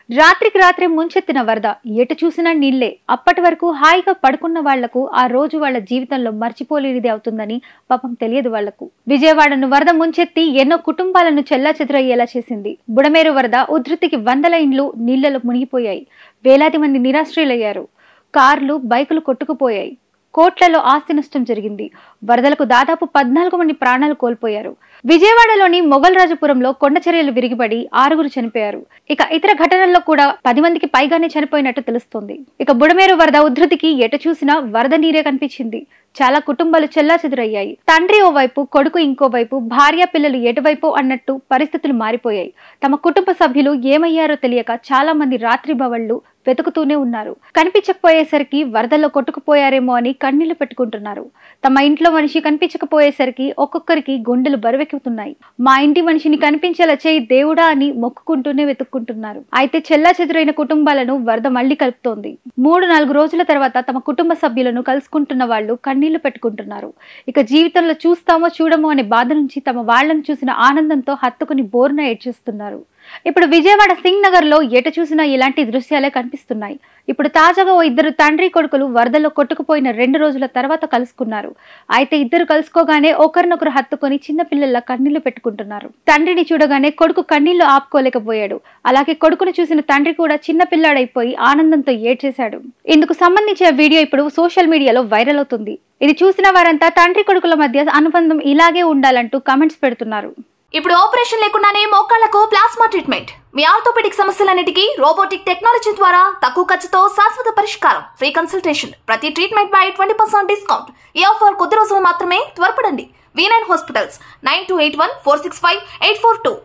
రాత్రికి రాత్రి ముంచెత్తిన వరద ఎటు చూసినా నీళ్లే అప్పటి వరకు హాయిగా పడుకున్న వాళ్లకు ఆ రోజు వాళ్ళ జీవితంలో మర్చిపోలేనిది అవుతుందని పాపం తెలియదు వాళ్లకు విజయవాడను వరద ముంచెత్తి ఎన్నో కుటుంబాలను చెల్లాచెదురయ్యేలా చేసింది బుడమేరు వరద ఉధృతికి వందల ఇండ్లు నీళ్లలో మునిగిపోయాయి వేలాది మంది నిరాశ్రయులయ్యారు కార్లు బైకులు కొట్టుకుపోయాయి కోట్లలో ఆస్తి నష్టం జరిగింది వరదలకు దాదాపు పద్నాలుగు మంది ప్రాణాలు కోల్పోయారు విజయవాడలోని మొఘల్ రాజపురంలో కొండ చర్యలు విరిగిపడి ఆరుగురు చనిపోయారు ఇక ఇతర ఘటనల్లో కూడా పది మందికి పైగానే చనిపోయినట్టు తెలుస్తోంది ఇక బుడమేరు వరద ఉధృతికి ఎటు చూసినా వరద నీరే కనిపించింది చాలా కుటుంబాలు చెల్లాచెదురయ్యాయి తండ్రి ఓవైపు కొడుకు ఇంకోవైపు భార్య పిల్లలు ఎటువైపు అన్నట్టు పరిస్థితులు మారిపోయాయి తమ కుటుంబ సభ్యులు ఏమయ్యారో తెలియక చాలా మంది రాత్రి బవళ్లు వెతుకుతూనే ఉన్నారు కనిపించకపోయేసరికి వరదల్లో కొట్టుకుపోయారేమో అని కన్నీళ్లు పెట్టుకుంటున్నారు తమ ఇంట్లో మనిషి కనిపించకపోయేసరికి ఒక్కొక్కరికి గుండెలు బరువెక్కుతున్నాయి మా ఇంటి మనిషిని కనిపించేలా చేయి దేవుడా అని మొక్కుకుంటూనే వెతుక్కుంటున్నారు అయితే చెల్లా చెదురైన కుటుంబాలను వరద మళ్లీ కలుపుతోంది మూడు నాలుగు రోజుల తర్వాత తమ కుటుంబ సభ్యులను కలుసుకుంటున్న వాళ్ళు కన్నీళ్లు పెట్టుకుంటున్నారు ఇక జీవితంలో చూస్తామో చూడమో అనే బాధ నుంచి తమ వాళ్ళను చూసిన ఆనందంతో హత్తుకుని బోర్న ఏడ్చేస్తున్నారు ఇప్పుడు విజయవాడ సింగ్ నగర్ లో ఎటు చూసినా ఇలాంటి దృశ్యాలే కనిపిస్తున్నాయి ఇప్పుడు తాజాగా ఓ ఇద్దరు తండ్రి కొడుకులు వరదలో కొట్టుకుపోయిన రెండు రోజుల తర్వాత కలుసుకున్నారు అయితే ఇద్దరు కలుసుకోగానే ఒకరినొకరు హత్తుకొని చిన్న పిల్లల కన్నీళ్లు పెట్టుకుంటున్నారు తండ్రిని చూడగానే కొడుకు కన్నీళ్లు ఆపుకోలేకపోయాడు అలాగే కొడుకును చూసిన తండ్రి కూడా చిన్న పిల్లాడైపోయి ఆనందంతో ఏడ్చేశాడు ఇందుకు సంబంధించిన వీడియో ఇప్పుడు సోషల్ మీడియాలో వైరల్ అవుతుంది ఇది చూసిన వారంతా తండ్రి కొడుకుల మధ్య అనుబంధం ఇలాగే ఉండాలంటూ కామెంట్స్ పెడుతున్నారు ఇప్పుడు ఆపరేషన్ లేకుండానే మోకాళ్లకు ప్లాస్మా ట్రీట్మెంట్ మీ ఆర్థోపెడిక్ సమస్యలన్నిటికీ రోబోటిక్ టెక్నాలజీ ద్వారా తక్కువ ఖర్చుతో శాశ్వత పరిష్కారం ఫ్రీ కన్సల్టేషన్ ప్రతి ట్రీట్మెంట్ పై ట్వంటీ పర్సెంట్ డిస్కౌంట్ ఈ ఆఫర్ కొద్ది రోజులు మాత్రమే త్వరపడండి V nine hospitals nine two eight one four six five eight four two